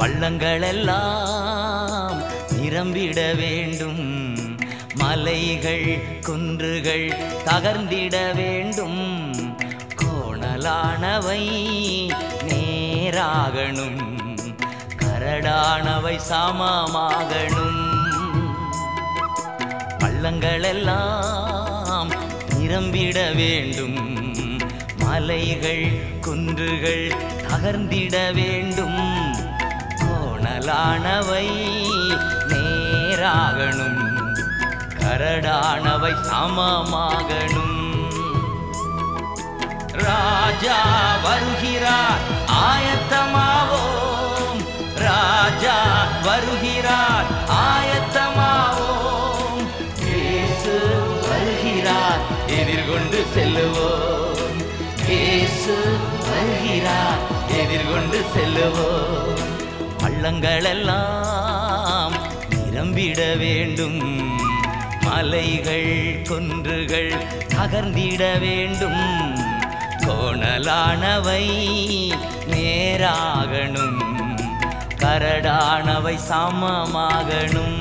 பள்ளங்களெல்லாம் நிரம்பிட வேண்டும் மலைகள் குன்றுகள் தகர்ந்திட வேண்டும் கோணலானவை நேராகணும் கரடானவை சமமாகணும் பள்ளங்களெல்லாம் நிரம்பிட வேண்டும் மலைகள் குன்றுகள் தகர்ந்திட வேண்டும் கோணலானவை நேராகணும் கரடானவை சமமாகணும் ராஜா வருகிறார் ஆயத்தமாவோம் ராஜா வருகிறார் ஆயத்தமாவோம் இயேசு வருகிறார் எதிர்கொண்டு செல்லுவோம் இயேசு வருகிறார் எதிர்கொண்டு செல்லுவோம் பள்ளங்களெல்லாம் நிரம்பிட வேண்டும் மலைகள் குன்றுகள் தகர்ந்திட வேண்டும் கோணலானவை நேராகணும் கரடானவை சமமாகணும்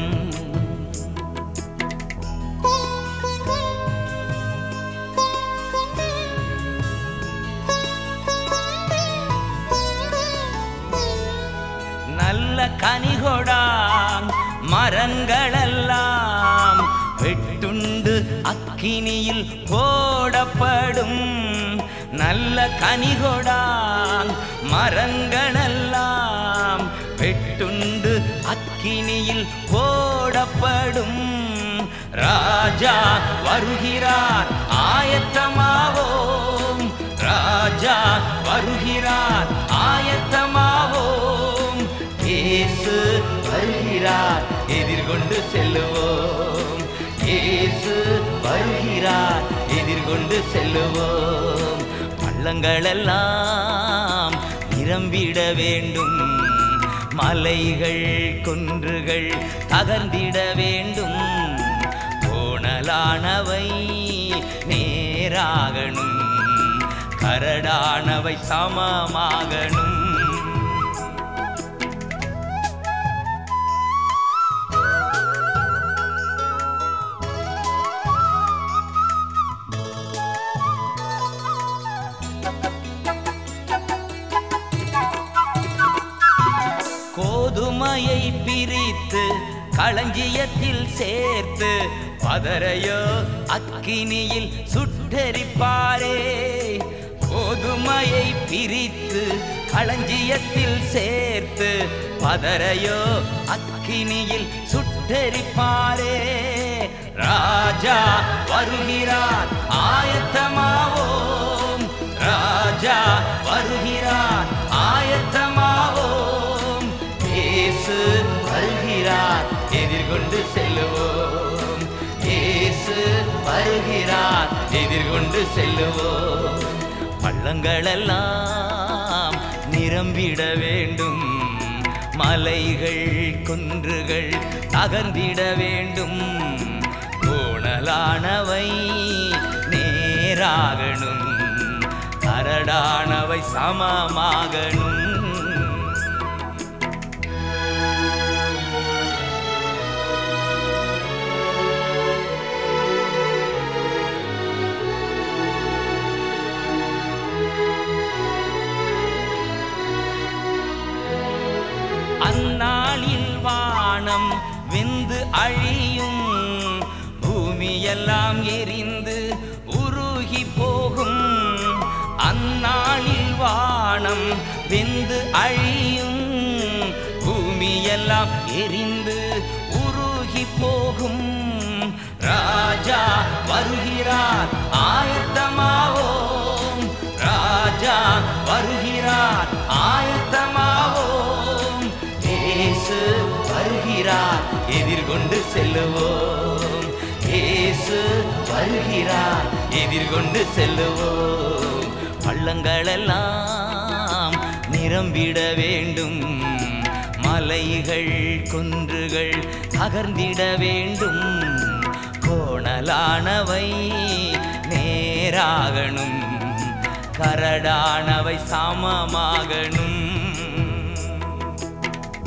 நல்ல கனிகொடாம் மரங்களெல்லாம் வெட்டுண்டு அக்கினியில் போடப்படும் நல்ல கனிகொடாம் மரங்களெல்லாம் வெட்டுண்டு அக்கினியில் போடப்படும் ராஜா வருகிறார் ஆயத்தமாவோம் ராஜா வருகிறார் ஆயத்தமாவோம் இயேசு வருகிறார் எதிர்கொண்டு செல்லுவோம் இயேசு வருகிறார் எதிர்கொண்டு செல்லுவோம் பள்ளங்களெல்லாம் நிரம்பிட வேண்டும் மலைகள் குன்றுகள் தகர்ந்திட வேண்டும் கோணலானவை நேராகணும் கரடானவை சமமாகணும் கோதுமையை பிரித்து களஞ்சியத்தில் சேர்த்து பதரையோ அக்கினியில் சுட்டெரிப்பாரே கோதுமையை பிரித்து களஞ்சியத்தில் சேர்த்து பதரையோ அக்கினியில் சுட்டெரிப்பாரே ராஜா வருகிறார் ஆயத்தமாவோம் ராஜா வருகிறார் ஆயத்தமாவோம் இயேசு வருகிறார் எதிர்கொண்டு செல்லுவோம் இயேசு வருகிறார் எதிர்கொண்டு செல்லுவோம் பள்ளங்களெல்லாம் நிரம்பிட வேண்டும் மலைகள் குன்றுகள் தகர்ந்திட வேண்டும் கோணலானவை நேராகணும் கரடானவை சமமாகணும் அந்நாளில் வானம் வெந்து அழியும் பூமியெல்லாம் எரிந்து உருகி போகும் அந்நாளில் வானம் வெந்து அழியும் பூமியெல்லாம் எரிந்து உருகி போகும் ராஜா வருகிறார் ஆயத்தமாவோம் ராஜா வருகிறார் ஆயத்தமாவோம் இயேசு வருகிறார் எதிர்கொண்டு செல்லுவோம் இயேசு வருகிறார் எதிர்கொண்டு செல்லுவோம் பள்ளங்களெல்லாம் நிரம்பிட வேண்டும் மலைகள் குன்றுகள் தகர்ந்திட வேண்டும் கோணலானவை நேராகணும் கரடானவை சமமாகணும்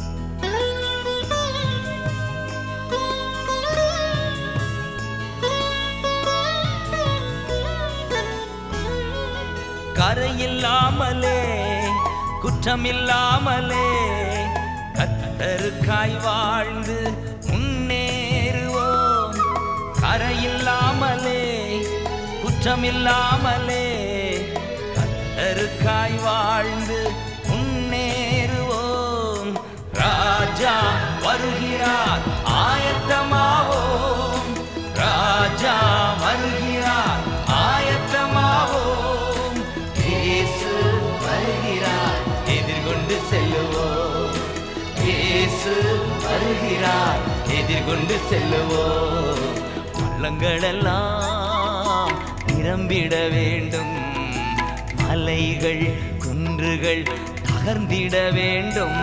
கரையில்லாமலே குற்றமில்லாமலே கத்தருக்காய் வாழ்ந்து முன்னேறுவோம் கரையில்லாமலே குற்றமில்லாமலே கத்தருக்காய் வாழ்ந்து முன்னேறுவோம் ராஜா வருகிறார் ஆயத்தமாவோம் ராஜா வருகிறார் ஆயத்தமாவோம் இயேசு வருகிறார் எதிர்கொண்டு செல்லுவோம் இயேசு வருகிறார் எதிர்கொண்டு செல்லுவோம் பள்ளங்களெல்லாம் நிரம்பிட வேண்டும் மலைகள் குன்றுகள் தகர்ந்திட வேண்டும்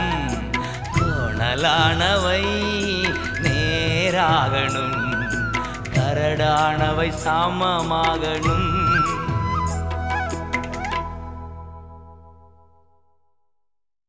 கோணலானவை நேராகணும் கரடானவை சமமாகணும்